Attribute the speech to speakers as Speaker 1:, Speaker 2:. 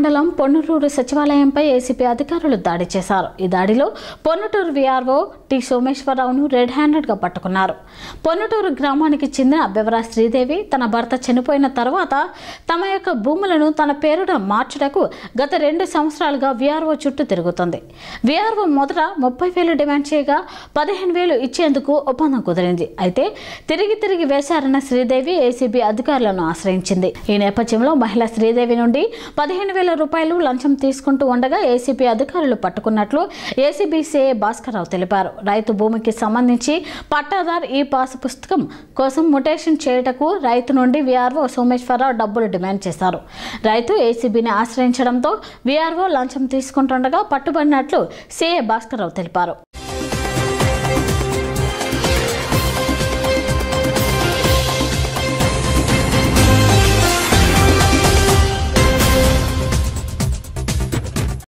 Speaker 1: మండలం పొన్నటూరు సచివాలయంపై ఏసీపీ అధికారులు దాడి చేశారు ఈ దాడిలో పొన్నటూరు వీఆర్ఓ టి సోమేశ్వరరావును రెడ్ హ్యాండెడ్గా పట్టుకున్నారు పొన్నటూరు గ్రామానికి చెందిన బెవరా శ్రీదేవి తన భర్త చనిపోయిన తర్వాత తమ యొక్క భూములను తన పేరున మార్చుటకు గత రెండు సంవత్సరాలుగా వీఆర్ఓ చుట్టూ తిరుగుతుంది వీఆర్ఓ మొదట ముప్పై వేలు డిమాండ్ చేయగా పదిహేను వేలు ఇచ్చేందుకు ఒప్పందం కుదిరింది అయితే తిరిగి తిరిగి వేశారన్న శ్రీదేవి ఏసీబీ అధికారులను ఆశ్రయించింది ఈ నేపథ్యంలో మహిళ శ్రీదేవి నుండి పదిహేను వేల రూపాయలు లంచం తీసుకుంటూ ఉండగా ఏసీబీ అధికారులు పట్టుకున్నట్లు ఏసీబీ సిఏ భాస్కర్రావు తెలిపారు రైతు భూమికి సంబంధించి పట్టాదార్ ఈ పాస్ పుస్తకం కోసం ముటేషన్ చేయుటకు రైతు నుండి వీఆర్ఓ సోమేశ్వరరావు డబ్బులు డిమాండ్ చేశారు రైతు ఏసీబీని ఆశ్రయించడంతో వీఆర్ఓ లంచం తీసుకుంటుండగా పట్టుబడినట్లు సిఏ భాస్కర్రావు తెలిపారు